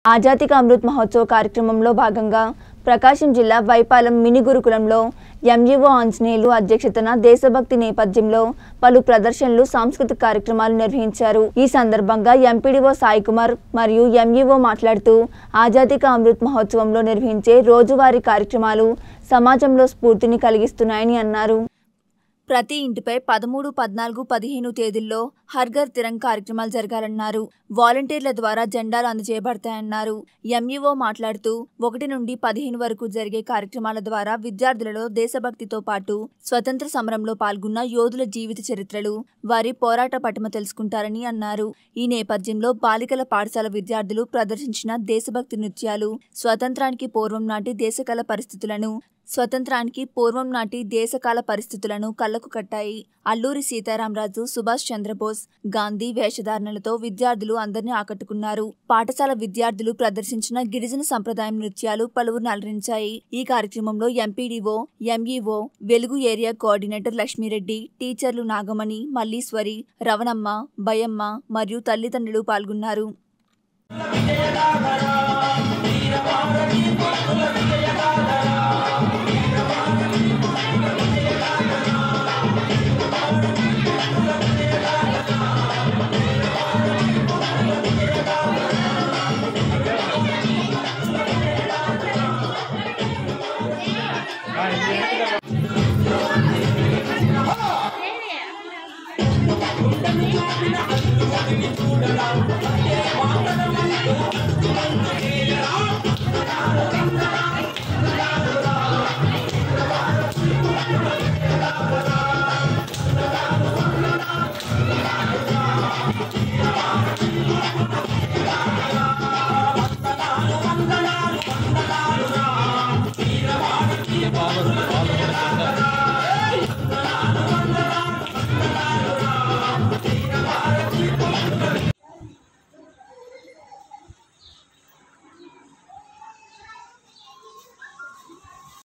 ఆజాతిక అమృత్ మహోత్సవ్ కార్యక్రమంలో భాగంగా ప్రకాశం జిల్లా వైపాలెం మినీ గురుకులంలో ఎంఈఓ ఆంజనేయులు అధ్యక్షతన దేశభక్తి నేపథ్యంలో పలు ప్రదర్శనలు సాంస్కృతిక కార్యక్రమాలు నిర్వహించారు ఈ సందర్భంగా ఎంపీడీఓ సాయి కుమార్ మరియు ఎంఈఓ మాట్లాడుతూ ఆజాతిక అమృత్ మహోత్సవంలో నిర్వహించే రోజువారీ కార్యక్రమాలు సమాజంలో స్ఫూర్తిని కలిగిస్తున్నాయని అన్నారు ప్రతి ఇంటిపై పదమూడు పద్నాలుగు పదిహేను తేదీల్లో హర్ఘర్ తిరంగ్ కార్యక్రమాలు జరగాలన్నారు వాలంటీర్ల ద్వారా జెండాలు అందజేయబడతాయన్నారు ఎంఈఓ మాట్లాడుతూ ఒకటి నుండి పదిహేను వరకు జరిగే కార్యక్రమాల ద్వారా విద్యార్థులలో దేశభక్తితో పాటు స్వతంత్ర సమరంలో పాల్గొన్న యోధుల జీవిత చరిత్రలు వారి పోరాట పటిమ తెలుసుకుంటారని అన్నారు ఈ నేపథ్యంలో బాలికల పాఠశాల విద్యార్థులు ప్రదర్శించిన దేశభక్తి నృత్యాలు స్వతంత్రానికి పూర్వం నాటి దేశకాల పరిస్థితులను స్వతంత్రానికి పూర్వం నాటి దేశకాల పరిస్థితులను కళ్లకు కట్టాయి అల్లూరి సీతారామరాజు సుభాష్ చంద్రబోస్ గాంధీ వేషధారణలతో విద్యార్థులు అందరినీ ఆకట్టుకున్నారు పాఠశాల విద్యార్థులు ప్రదర్శించిన గిరిజన సంప్రదాయం నృత్యాలు పలువురిని అలరించాయి ఈ కార్యక్రమంలో ఎంపీడీఓ ఎంఈఓ వెలుగు ఏరియా కోఆర్డినేటర్ లక్ష్మీరెడ్డి టీచర్లు నాగమణి మల్లీశ్వరి రవణమ్మ భయమ్మ మరియు తల్లిదండ్రులు పాల్గొన్నారు పాల్గొన పాల్గొనకుండా